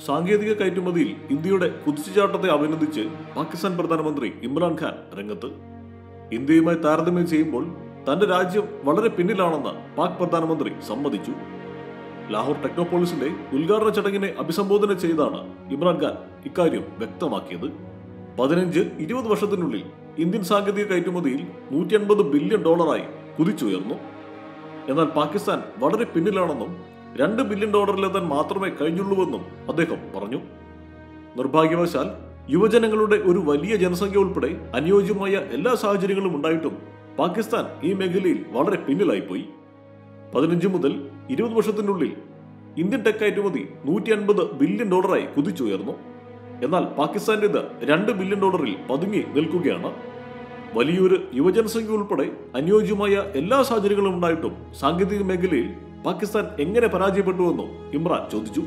സാങ്കേതിക കയറ്റുമതിയിൽ ഇന്ത്യയുടെ കുതിച്ചുചാട്ടത്തെ അഭിനന്ദിച്ച് പാകിസ്ഥാൻ പ്രധാനമന്ത്രി ഇമ്രാൻഖാൻ രംഗത്ത് ഇന്ത്യയുമായി താരതമ്യം ചെയ്യുമ്പോൾ തന്റെ രാജ്യം വളരെ പിന്നിലാണെന്ന് പാക് പ്രധാനമന്ത്രി സമ്മതിച്ചു ലാഹോർ ടെക്നോപോളിസിന്റെ ഉദ്ഘാടന ചടങ്ങിനെ അഭിസംബോധന ചെയ്താണ് ഇമ്രാൻഖാൻ ഇക്കാര്യം വ്യക്തമാക്കിയത് പതിനഞ്ച് ഇരുപത് വർഷത്തിനുള്ളിൽ ഇന്ത്യൻ സാങ്കേതിക കയറ്റുമതിയിൽ നൂറ്റി അൻപത് ബില്യൺ ഡോളറായി കുതിച്ചുയർന്നു എന്നാൽ പാകിസ്ഥാൻ വളരെ പിന്നിലാണെന്നും രണ്ട് ബില്യൺ ഡോളറിലെത്താൻ മാത്രമേ കഴിഞ്ഞുള്ളൂവെന്നും അദ്ദേഹം പറഞ്ഞു നിർഭാഗ്യവശാൽ യുവജനങ്ങളുടെ ഒരു വലിയ ജനസംഖ്യ ഉൾപ്പെടെ അനുയോജ്യമായ എല്ലാ സാഹചര്യങ്ങളും ഉണ്ടായിട്ടും പാകിസ്ഥാൻ ഈ മേഖലയിൽ വളരെ പിന്നിലായിപ്പോയി പതിനഞ്ച് മുതൽ ഇരുപത് വർഷത്തിനുള്ളിൽ ഇന്ത്യൻ ടെക് കയറ്റുമതി നൂറ്റി അൻപത് ബില്യൺ ഡോളറായി കുതിച്ചുയർന്നു എന്നാൽ പാകിസ്ഥാന്റേത് രണ്ട് ബില്യൺ ഡോളറിൽ പതുങ്ങി നിൽക്കുകയാണ് വലിയൊരു യുവജനസംഖ്യ ഉൾപ്പെടെ അനുയോജ്യമായ എല്ലാ സാഹചര്യങ്ങളും ഉണ്ടായിട്ടും സാങ്കേതിക മേഖലയിൽ പാകിസ്ഥാൻ എങ്ങനെ പരാജയപ്പെട്ടുവെന്നും ഇമ്രാൻ ചോദിച്ചു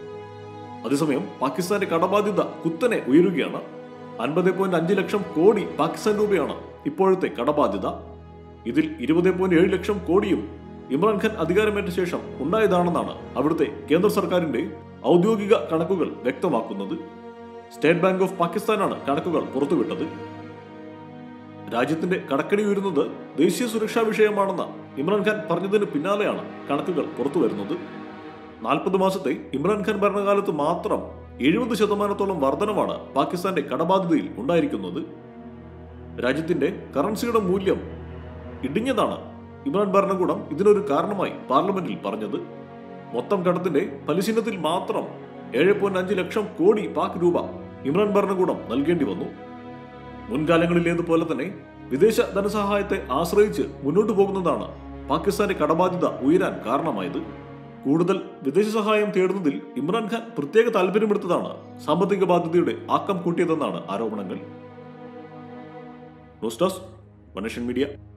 അതേസമയം പാകിസ്ഥാന്റെ കടബാധ്യത കുത്തനെ ഉയരുകയാണ് അൻപത് പോയിന്റ് അഞ്ച് ലക്ഷം കോടി പാകിസ്ഥാൻ രൂപയാണ് ഇപ്പോഴത്തെ കടബാധ്യത ഇതിൽ ഇരുപത് പോയിന്റ് ഏഴ് ലക്ഷം കോടിയും ഇമ്രാൻഖാൻ അധികാരമേറ്റ ശേഷം ഉണ്ടായതാണെന്നാണ് അവിടുത്തെ കേന്ദ്ര സർക്കാരിന്റെ ഔദ്യോഗിക കണക്കുകൾ വ്യക്തമാക്കുന്നത് സ്റ്റേറ്റ് ബാങ്ക് ഓഫ് പാകിസ്ഥാനാണ് കണക്കുകൾ പുറത്തുവിട്ടത് രാജ്യത്തിന്റെ കടക്കടി ഉയരുന്നത് ദേശീയ സുരക്ഷാ വിഷയമാണെന്ന് ഇമ്രാൻഖാൻ പറഞ്ഞതിന് പിന്നാലെയാണ് കണക്കുകൾ പുറത്തുവരുന്നത് നാൽപ്പത് മാസത്തെ ഇമ്രാൻഖാൻ ഭരണകാലത്ത് മാത്രം എഴുപത് ശതമാനത്തോളം വർധനമാണ് പാകിസ്ഥാന്റെ കടബാധ്യതയിൽ ഉണ്ടായിരിക്കുന്നത് രാജ്യത്തിന്റെ കറൻസിയുടെ മൂല്യം ഇടിഞ്ഞതാണ് ഇമ്രാൻ ഭരണകൂടം ഇതിനൊരു കാരണമായി പാർലമെന്റിൽ പറഞ്ഞത് മൊത്തം കടത്തിന്റെ പലിശിനത്തിൽ മാത്രം ഏഴ് പോയിന്റ് അഞ്ച് ലക്ഷം കോടി പാക് രൂപ ഇമ്രാൻ ഭരണകൂടം നൽകേണ്ടി വന്നു മുൻകാലങ്ങളിലേതുപോലെ തന്നെ വിദേശ ധനസഹായത്തെ ആശ്രയിച്ച് മുന്നോട്ടു പോകുന്നതാണ് പാകിസ്ഥാന്റെ കടബാധ്യത ഉയരാൻ കാരണമായത് കൂടുതൽ വിദേശ സഹായം തേടുന്നതിൽ ഇമ്രാൻഖാൻ പ്രത്യേക താല്പര്യമെടുത്തതാണ് സാമ്പത്തിക ബാധ്യതയുടെ ആക്കം കൂട്ടിയതെന്നാണ് ആരോപണങ്ങൾ ന്യൂസ് ഡെസ്ക് മനുഷ്യൻ മീഡിയ